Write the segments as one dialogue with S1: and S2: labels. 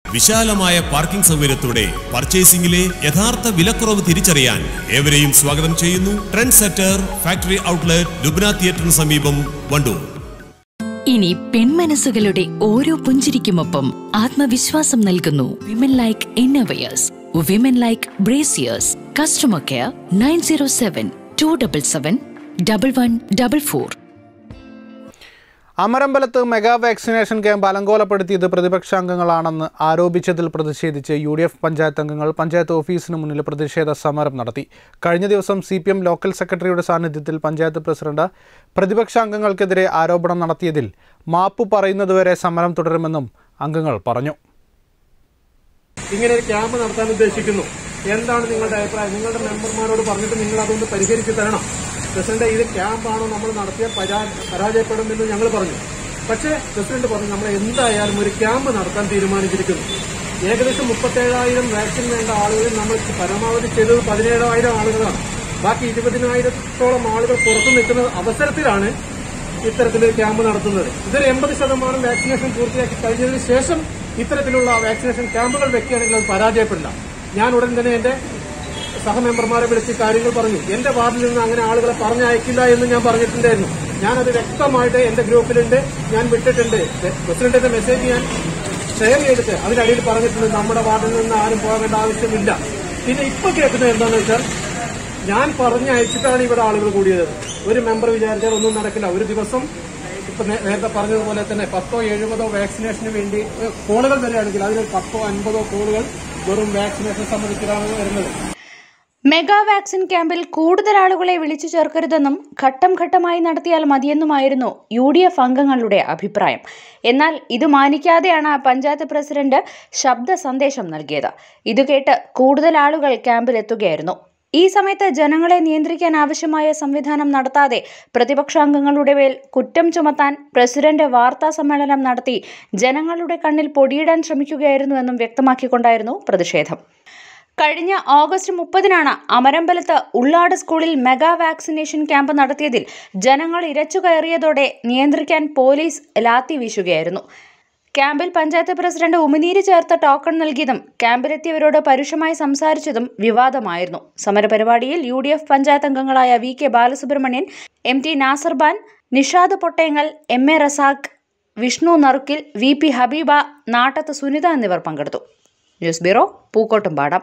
S1: വിശാലമായ പാർക്കിംഗ് സൗകര്യത്തോടെ പർച്ചേസിംഗിലെ യഥാർത്ഥ വിലക്കുറവ് തിരിച്ചറിയാൻ ഏവരെയും സ്വാഗതം ചെയ്യുന്നു trend setter factory outlet Lubna തിയേറ്ററിന് സമീപം വണ്ടൂർ
S2: ഇനി പെൺമനസ്സുകളുടെ ഓരോ പുഞ്ചിരിക്കുമൊപ്പം ആത്മവിശ്വാസം നൽകുന്നു women like innovators women like brassieres customer care nine zero seven two double seven double one double four
S3: അമരമ്പലത്ത് മെഗാ വാക്സിനേഷൻ ക്യാമ്പ് അലങ്കോലപ്പെടുത്തിയത് പ്രതിപക്ഷാംഗങ്ങളാണെന്ന് ആരോപിച്ചതിൽ പ്രതിഷേധിച്ച് യു ഡി എഫ് പഞ്ചായത്ത് അംഗങ്ങൾ പഞ്ചായത്ത് ഓഫീസിന് മുന്നിൽ പ്രതിഷേധ സമരം നടത്തി കഴിഞ്ഞ ദിവസം സി പി എം ലോക്കൽ സെക്രട്ടറിയുടെ സാന്നിധ്യത്തിൽ പഞ്ചായത്ത് പ്രസിഡന്റ് പ്രതിപക്ഷാംഗങ്ങൾക്കെതിരെ ആരോപണം നടത്തിയതിൽ മാപ്പ് പറയുന്നതുവരെ സമരം തുടരുമെന്നും അംഗങ്ങൾ പറഞ്ഞു
S4: ഇങ്ങനെ ഒരു ക്യാമ്പ് നടത്താൻ ഉദ്ദേശിക്കുന്നു എന്താണ് നിങ്ങളുടെ അഭിപ്രായം നിങ്ങളുടെ മെമ്പർമാരോട് പറഞ്ഞിട്ട് നിങ്ങൾ അതൊന്ന് പരിഹരിച്ച് തരണം പ്രസിഡന്റ് ഇത് ക്യാമ്പാണോ നമ്മൾ നടത്തിയാൽ പരാ- പരാജയപ്പെടുമെന്ന് ഞങ്ങൾ പറഞ്ഞു പക്ഷേ പ്രസിഡന്റ് പറഞ്ഞു നമ്മൾ എന്തായാലും ഒരു ക്യാമ്പ് നടത്താൻ തീരുമാനിച്ചിരിക്കുന്നു ഏകദേശം മുപ്പത്തേഴായിരം വാക്സിൻ വേണ്ട ആളുകൾ നമ്മൾ പരമാവധി ചെയ്തത് പതിനേഴായിരം ആളുകളാണ് ബാക്കി ഇരുപതിനായിരത്തോളം ആളുകൾ പുറത്തു നിൽക്കുന്ന അവസരത്തിലാണ് ഇത്തരത്തിലൊരു ക്യാമ്പ് നടത്തുന്നത് ഇതൊരു എൺപത് ശതമാനം വാക്സിനേഷൻ പൂർത്തിയാക്കി കഴിഞ്ഞതിന് ശേഷം ഇത്തരത്തിലുള്ള വാക്സിനേഷൻ ക്യാമ്പുകൾ വെക്കുകയാണെങ്കിൽ അത് പരാജയപ്പെടില്ല ഞാൻ ഉടൻ തന്നെ എന്റെ സഹമെമ്പർമാരെ വിളിച്ച് കാര്യങ്ങൾ പറഞ്ഞു എന്റെ വാർഡിൽ നിന്ന് അങ്ങനെ ആളുകളെ പറഞ്ഞയക്കില്ല എന്ന് ഞാൻ പറഞ്ഞിട്ടുണ്ടായിരുന്നു ഞാനത് വ്യക്തമായിട്ട് എന്റെ ഗ്രൂപ്പിലുണ്ട് ഞാൻ വിട്ടിട്ടുണ്ട് പ്രസിഡന്റിന്റെ മെസ്സേജ് ഞാൻ ഷെയർ ചെയ്തിട്ട് അതിനടിയിൽ പറഞ്ഞിട്ടുണ്ട് നമ്മുടെ വാർഡിൽ നിന്ന് ആരും പോകേണ്ട ആവശ്യമില്ല പിന്നെ ഇപ്പൊ കേൾക്കുന്നത് എന്താണെന്ന് വെച്ചാൽ ഞാൻ പറഞ്ഞയച്ചിട്ടാണ് ഇവിടെ ആളുകൾ കൂടിയത് ഒരു മെമ്പർ വിചാരിച്ചാൽ ഒന്നും നടക്കില്ല ഒരു ദിവസം ഇപ്പൊ നേ- നേരത്തെ പറഞ്ഞതുപോലെ തന്നെ പത്തോ എഴുപതോ വാക്സിനേഷന് വേണ്ടി ഏഹ്, കോളുകൾ വരികയാണെങ്കിൽ അതിൽ പത്തോ അൻപതോ കോളുകൾ വെറും വാക്സിനേഷൻ സംബന്ധിച്ചിട്ടാണ് വരുന്നത്
S5: മെഗാ വാക്സിൻ ക്യാമ്പിൽ കൂടുതൽ ആളുകളെ വിളിച്ചു ചേർക്കരുതെന്നും ഘട്ടം ഘട്ടമായി നടത്തിയാൽ മതിയെന്നുമായിരുന്നു യു ഡി എഫ് അംഗങ്ങളുടെ അഭിപ്രായം എന്നാൽ ഇത് മാനിക്കാതെയാണ് പഞ്ചായത്ത് പ്രസിഡന്റ് ശബ്ദ സന്ദേശം നൽകിയത് ഇത് കേട്ട് കൂടുതൽ ആളുകൾ ക്യാമ്പിലെത്തുകയായിരുന്നു ഈ സമയത്ത് ജനങ്ങളെ നിയന്ത്രിക്കാൻ ആവശ്യമായ സംവിധാനം നടത്താതെ പ്രതിപക്ഷാംഗങ്ങളുടെ മേൽ കുറ്റം ചുമത്താൻ പ്രസിഡന്റ് വാർത്താ സമ്മേളനം നടത്തി ജനങ്ങളുടെ കണ്ണിൽ പൊടിയിടാൻ ശ്രമിക്കുകയായിരുന്നുവെന്നും വ്യക്തമാക്കിക്കൊണ്ടായിരുന്നു പ്രതിഷേധം കഴിഞ്ഞ ഓഗസ്റ്റ് മുപ്പതിനാണ് അമരമ്പലത്ത് ഉള്ളാട് സ്കൂളിൽ മെഗാ വാക്സിനേഷൻ ക്യാമ്പ് നടത്തിയതിൽ ജനങ്ങൾ ഇരച്ചു കയറിയതോടെ നിയന്ത്രിക്കാൻ പോലീസ് ലാത്തി വീശുകയായിരുന്നു ക്യാമ്പിൽ പഞ്ചായത്ത് പ്രസിഡന്റ് ഉമിനീര് ചേർത്ത ടോക്കൺ നൽകിയതും ക്യാമ്പിലെത്തിയവരോട് പരുഷമായി സംസാരിച്ചതും വിവാദമായിരുന്നു സമരപരിപാടിയിൽ യു ഡി എഫ് പഞ്ചായത്ത് അംഗങ്ങളായ V K Balasubramanian M T Nasarban Nishad Pottengal M A Razak Vishnu Narukkil V P Habeeba Nattath Sunitha എന്നിവർ പങ്കെടുത്തു news bureau Pookkottumpadam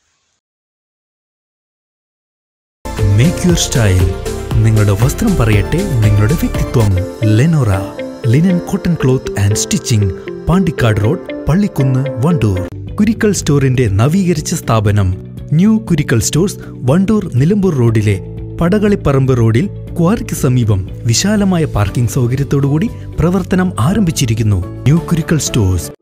S6: make your style നിങ്ങളുടെ വസ്ത്രം പറയട്ടെ നിങ്ങളുടെ വ്യക്തിത്വം Lenora linen cotton cloth and stitching Pandikkad road Pallikkunnu Wandoor Kurikkal സ്റ്റോറിന്റെ നവീകരിച്ച സ്ഥാപനം ന്യൂ കുരിക്കൽ സ്റ്റോഴ്സ് വണ്ടൂർ നിലമ്പൂർ റോഡിലെ പടകളിപ്പറമ്പ് റോഡിൽ ക്വാറിക്ക് സമീപം വിശാലമായ പാർക്കിംഗ് സൗകര്യത്തോടുകൂടി പ്രവർത്തനം ആരംഭിച്ചിരിക്കുന്നു ന്യൂ കുരിക്കൽ സ്റ്റോഴ്സ്